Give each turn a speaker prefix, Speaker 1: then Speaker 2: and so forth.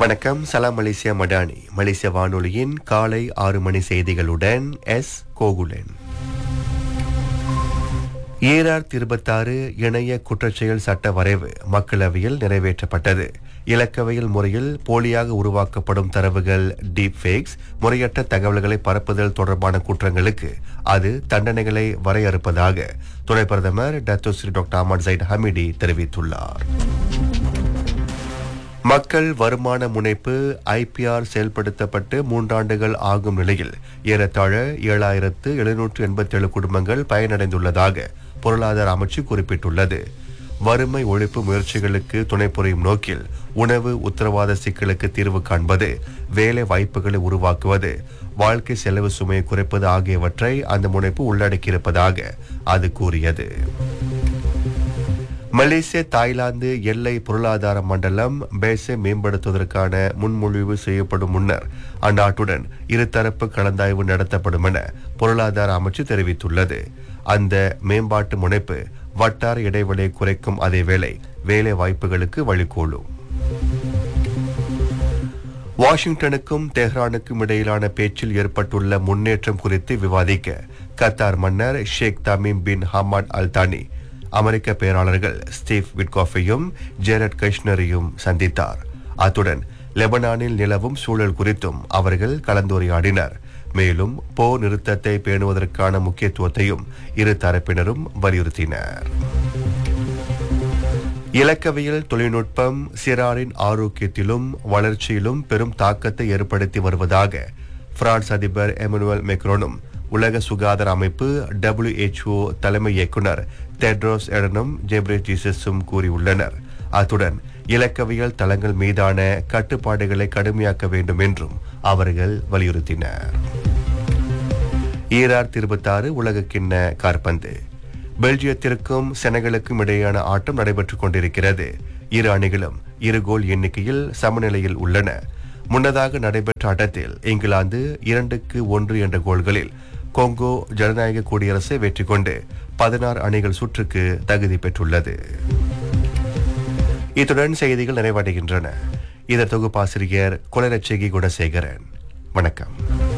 Speaker 1: வணக்கம் சலாம் மலேசியா மடானி மலேசிய வானொலியின் காலை ஆறு மணி செய்திகளுடன் எஸ் கோகுலன் ஏஆர் இருபத்தாறு இணைய குற்றச்செயல் சட்ட வரைவு மக்களவையில் நிறைவேற்றப்பட்டது இலக்கவியல் முறையில் போலியாக உருவாக்கப்படும் தரவுகள் டீப் ஃபேக்ஸ் முறையற்ற தகவல்களை பரப்புதல் தொடர்பான குற்றங்களுக்கு அது தண்டனைகளை வரையறுப்பதாக துணை பிரதமர் Dato Seri doctor Ahmad Zahid Hamidi தெரிவித்துள்ளார் மக்கள் வருமான முனைப்பு ஐபிஆர் செயல்படுத்தப்பட்டு மூன்றாண்டுகள் ஆகும் நிலையில் ஏறத்தாழ ஏழாயிரத்து எழுநூற்று எண்பத்தேழு குடும்பங்கள் பயனடைந்துள்ளதாக பொருளாதார அமைச்சு குறிப்பிட்டுள்ளது வறுமை ஒழிப்பு முயற்சிகளுக்கு துணை புரியும் நோக்கில் உணவு உத்தரவாத சிக்கலுக்கு தீர்வு காண்பது வேலை வாய்ப்புகளை உருவாக்குவது வாழ்க்கை செலவு சுமையை குறைப்பது ஆகியவற்றை அந்த முனைப்பு உள்ளடக்கியிருப்பதாக அது கூறியது மலேசிய தாய்லாந்து எல்லை பொருளாதார மண்டலம் பேசை மேம்படுத்துவதற்கான முன்மொழிவு செய்யப்படும் முன்னர் அந்நாட்டுடன் இருதரப்பு கலந்தாய்வு நடத்தப்படும் என பொருளாதார அமைச்சு தெரிவித்துள்ளது அந்த மேம்பாட்டு முனைப்பு வட்டார இடைவெளியை குறைக்கும் அதேவேளை வேலை வாய்ப்புகளுக்கு வழிகோலும் வாஷிங்டனுக்கும் தெஹ்ரானுக்கும் இடையிலான பேச்சில் ஏற்பட்டுள்ள முன்னேற்றம் குறித்து விவாதிக்க கத்தார் மன்னர் Sheikh Tamim bin Hamad Al Thani அமெரிக்க பேராளர்கள் ஸ்டீவ் விட்காஃபையும் ஜெரட் கஷ்னரையும் சந்தித்தார் அத்துடன் லெபனானில் நிலவும் சூழல் குறித்தும் அவர்கள் கலந்துரையாடினர் மேலும் போர் நிறுத்தத்தை பேணுவதற்கான முக்கியத்துவத்தையும் இரு தரப்பினரும் வலியுறுத்தினர் இலக்கவியல் தொழில்நுட்பம் சிறாரின் ஆரோக்கியத்திலும் வளர்ச்சியிலும் பெரும் தாக்கத்தை ஏற்படுத்தி வருவதாக பிரான்ஸ் அதிபர் எமனுவல் மெக்ரோனும் உலக சுகாதார அமைப்பு டபிள்யூஹெச்ஓ தலைமை இயக்குனர் தெட்ரோஸ் எடனும் ஜெப்ரே ஜீசஸும் கூறியுள்ளனர் அத்துடன் இலக்கவியல் தளங்கள் மீதான கட்டுப்பாடுகளை கடுமையாக்க வேண்டும் என்றும் அவர்கள் வலியுறுத்தினர் ஈரார் இருபத்தாறு உலகக்கிண்ண காற்பந்து பெல்ஜியத்திற்கும் செனகலுக்கும் இடையேயான ஆட்டம் நடைபெற்றுக் கொண்டிருக்கிறது இரு அணிகளும் இரு கோல் எண்ணிக்கையில் சமநிலையில் உள்ளன முன்னதாக நடைபெற்ற ஆட்டத்தில் இங்கிலாந்து இரண்டுக்கு ஒன்று என்ற கோல்களில் கொங்கோ ஜனநாயக குடியரசை வெற்றி கொண்டு பதினாறு அணிகள் சுற்றுக்கு தகுதி பெற்றுள்ளது இத்துடன் செய்திகள் நிறைவடைகின்றன இதர் தொகுப்பாசிரியர் குலரட்சகி குணசேகரன் வணக்கம்